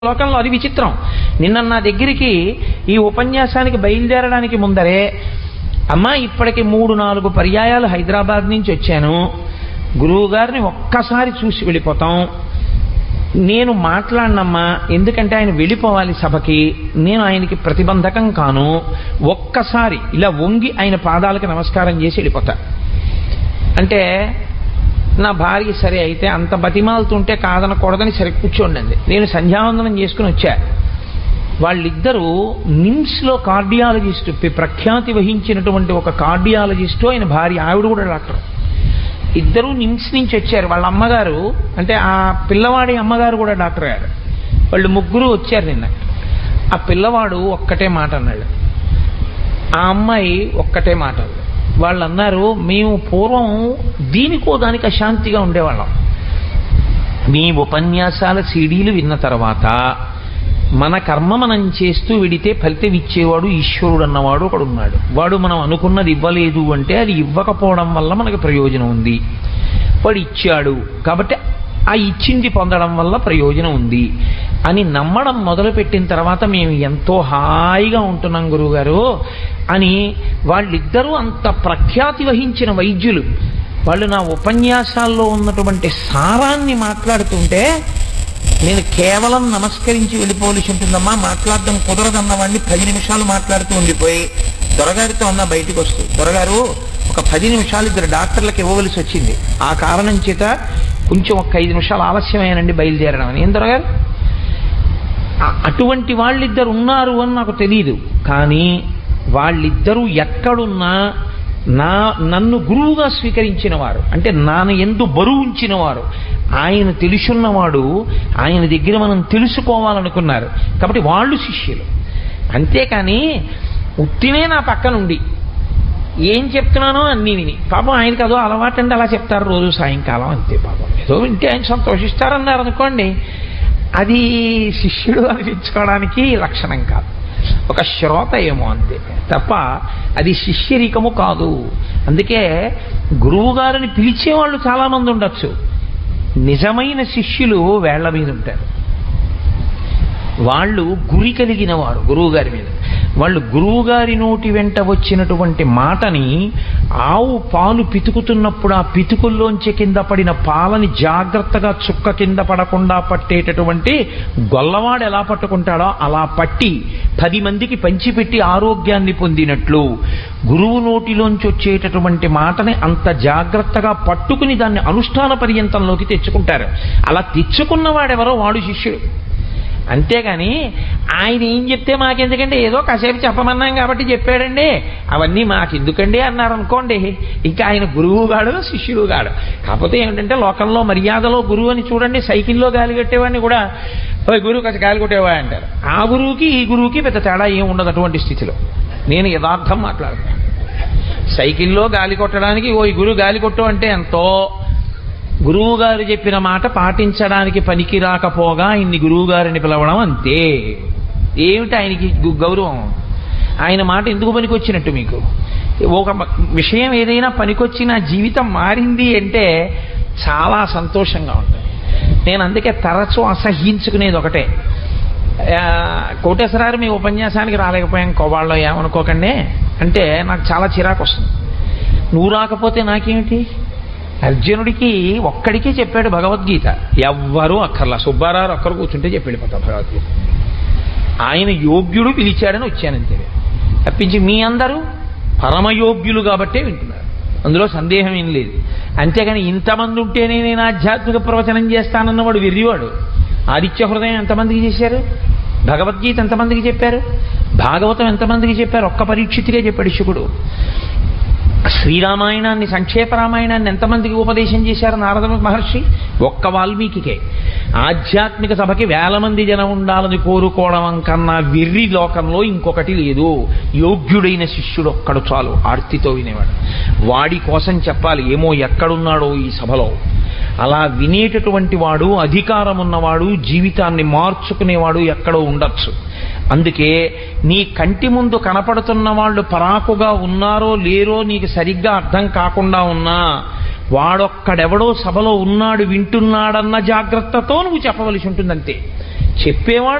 లోకంలో అది విచిత్రం నిన్న నా దగ్గరికి ఈ ఉపన్యాసానికి బయలుదేరడానికి ముందరే అమ్మా ఇప్పటికి మూడు నాలుగు పర్యాయాలు హైదరాబాద్ నుంచి వచ్చాను గురువు గారిని ఒక్కసారి చూసి వెళ్ళిపోతాం నేను మాట్లాడినమ్మా ఎందుకంటే ఆయన వెళ్ళిపోవాలి సభకి నేను ఆయనకి ప్రతిబంధకం కాను ఒక్కసారి ఇలా వంగి ఆయన పాదాలకి నమస్కారం చేసి వెళ్ళిపోతా అంటే నా భార్య సరే అయితే అంత బతిమాలుతుంటే కాదనకూడదని సరే కూర్చోండి నేను సంధ్యావందనం చేసుకుని వచ్చా వాళ్ళిద్దరూ నిమ్స్లో కార్డియాలజిస్ట్ ప్రఖ్యాతి వహించినటువంటి ఒక కార్డియాలజిస్టు ఆయన భార్య ఆవిడ కూడా డాక్టర్ ఇద్దరు నిమ్స్ నుంచి వచ్చారు వాళ్ళ అమ్మగారు అంటే ఆ పిల్లవాడి అమ్మగారు కూడా డాక్టర్ గారు వాళ్ళు ముగ్గురు వచ్చారు నిన్న ఆ పిల్లవాడు ఒక్కటే మాట అన్నాడు ఆ అమ్మాయి ఒక్కటే మాట అన్నాడు. వాళ్ళు అన్నారు మేము పూర్వం దీనికో దానికి అశాంతిగా ఉండేవాళ్ళం మీ ఉపన్యాసాల సీడీలు విన్న తర్వాత మన కర్మ మనం చేస్తూ విడితే ఫలితం ఇచ్చేవాడు ఈశ్వరుడు అన్నవాడు ఒకడు ఉన్నాడు వాడు మనం అనుకున్నది ఇవ్వలేదు అంటే అది ఇవ్వకపోవడం వల్ల మనకు ప్రయోజనం ఉంది వాడు ఇచ్చాడు కాబట్టి ఆ ఇచ్చింది పొందడం వల్ల ప్రయోజనం ఉంది అని నమ్మడం మొదలుపెట్టిన తర్వాత మేము ఎంతో హాయిగా ఉంటున్నాం గురువుగారు అని వాళ్ళిద్దరూ అంత ప్రఖ్యాతి వహించిన వైద్యులు వాళ్ళు నా ఉపన్యాసాల్లో ఉన్నటువంటి సారాన్ని మాట్లాడుతుంటే నేను కేవలం నమస్కరించి వెళ్ళిపోవలసి ఉంటుందమ్మా మాట్లాడడం కుదరదన్న వాడిని పది నిమిషాలు మాట్లాడుతూ ఉండిపోయి దొరగారితో అన్న బయటికి వస్తూ దొరగారు ఒక పది నిమిషాలు ఇద్దరు డాక్టర్లకు ఇవ్వవలసి వచ్చింది ఆ కారణం చేత కొంచెం ఒక ఐదు నిమిషాలు ఆలస్యమేనండి బయలుదేరడం అని ఏం దొరగారు ఆ- అటువంటి వాళ్ళిద్దరు ఉన్నారు అని నాకు తెలియదు కానీ వాళ్ళిద్దరూ ఎక్కడున్నా నా నన్ను గురువుగా స్వీకరించిన వారు అంటే నాన్న ఎందు బరువు ఉంచిన వారు ఆయన తెలుసున్నవాడు ఆయన దగ్గర మనం తెలుసుకోవాలనుకున్నారు కాబట్టి వాళ్ళు శిష్యులు అంతేకాని ఉత్తినే నా పక్కనుండి ఏం చెప్తున్నానో అన్నీ విని పాపం ఆయనకి అదో అలవాటు అంటే అలా చెప్తారు రోజు సాయంకాలం అంతే పాపం ఏదో వింటే ఆయన సంతోషిస్తారన్నారు అనుకోండి అది శిష్యుడు అనిపించుకోవడానికి లక్షణం కాదు ఒక శ్రోత ఏమో అంతే తప్ప అది శిష్యరికము కాదు అందుకే గురువు గారిని పిలిచేవాళ్ళు చాలామంది ఉండొచ్చు నిజమైన శిష్యులు వేళ్ల మీద ఉంటారు వాళ్ళు గురి కలిగిన వారు గురువు గారి మీద వాళ్ళు గురువు గారి నోటి వెంట వచ్చినటువంటి మాటని ఆవు పాలు పితుకుతున్నప్పుడు ఆ పితుకుల్లోంచి కింద పడిన పాలని జాగ్రత్తగా చుక్క కింద పడకుండా పట్టేటటువంటి గొల్లవాడు ఎలా పట్టుకుంటాడో అలా పట్టి పది మందికి పంచిపెట్టి ఆరోగ్యాన్ని పొందినట్లు గురువు నోటిలోంచి వచ్చేటటువంటి మాటని అంత జాగ్రత్తగా పట్టుకుని దాన్ని అనుష్ఠాన పర్యంతంలోకి తెచ్చుకుంటారు అలా తెచ్చుకున్నవాడెవరో వాడు శిష్యుడు అంతేగాని ఆయన ఏం చెప్తే మాకెందుకంటే ఏదో కాసేపు చెప్పమన్నాం కాబట్టి చెప్పాడండి అవన్నీ మాకెందుకండి అన్నారు అనుకోండి ఇంకా ఆయన గురువు గాడు శిష్యుడు గాడు కాకపోతే ఏమిటంటే లోకంలో మర్యాదలో గురువు అని చూడండి సైకిల్లో గాలి కట్టేవాడిని కూడా "ఓయ్ గురువు కాస్త గాలి కొట్టేవా అంటారు ఆ గురువుకి ఈ గురువుకి పెద్ద తేడా ఏం ఉండదు అటువంటి స్థితిలో నేను యథార్థం మాట్లాడతాను సైకిల్లో గాలి కొట్టడానికి ఓ ఈ గురువు గాలి కొట్టు అంటే ఎంతో గురువు గారు చెప్పిన మాట పాటించడానికి పనికి రాకపోగా ఇన్ని గురువు గారిని పిలవడం అంతే ఏమిటి ఆయనకి గు- గౌరవం ఆయన మాట ఎందుకు పనికొచ్చినట్టు మీకు ఒక మ- విషయం ఏదైనా పనికొచ్చి నా జీవితం మారింది అంటే చాలా సంతోషంగా ఉంటుంది నేను అందుకే తరచూ అసహ్యించుకునేది ఒకటే ఆ, కోటేశ్వరారు మీ ఉపన్యాసానికి రాలేకపోయాం కోవాళ్ళు ఏమనుకోకండి అంటే నాకు చాలా చిరాకు వస్తుంది నువ్వు రాకపోతే నాకేమిటి అర్జునుడికి ఒక్కడికి చెప్పాడు భగవద్గీత ఎవ్వరూ అక్కర్లా సుబ్బారావు ఒక్కరు కూర్చుంటే చెప్పి వెళ్ళిపోతా భగవద్గీత ఆయన యోగ్యుడు పిలిచాడని వచ్చానంతే తప్పించి మీ అందరూ పరమయోగ్యులు కాబట్టే వింటున్నారు అందులో సందేహం ఏం లేదు అంతేగాని ఇంతమంది ఉంటేనే నేను ఆధ్యాత్మిక ప్రవచనం చేస్తానన్నవాడు వెర్రివాడు ఆదిత్య హృదయం ఎంతమందికి చేశారు భగవద్గీత ఎంతమందికి చెప్పారు భాగవతం ఎంతమందికి చెప్పారు ఒక్క పరీక్షితిగా చెప్పాడు శుకుడు శ్రీరామాయణాన్ని సంక్షేప రామాయణాన్ని ఎంతమందికి ఉపదేశం చేశారు నారద మహర్షి ఒక్క వాల్మీకికే ఆధ్యాత్మిక సభకి వేల మంది జనం ఉండాలని కోరుకోవడం కన్నా వెర్రి లోకంలో ఇంకొకటి లేదు యోగ్యుడైన శిష్యుడు ఒక్కడు చాలు ఆర్తితో వినేవాడు వాడి కోసం చెప్పాలి ఏమో ఎక్కడున్నాడో ఈ సభలో అలా వినేటటువంటి వాడు అధికారం ఉన్నవాడు జీవితాన్ని మార్చుకునేవాడు ఎక్కడో ఉండొచ్చు అందుకే నీ కంటి ముందు కనపడుతున్న వాళ్ళు పరాకుగా ఉన్నారో లేరో నీకు సరిగ్గా అర్థం కాకుండా ఉన్నా వాడొక్కడెవడో సభలో ఉన్నాడు వింటున్నాడన్న జాగ్రత్తతో నువ్వు చెప్పవలసి ఉంటుందంతే చెప్పేవాడు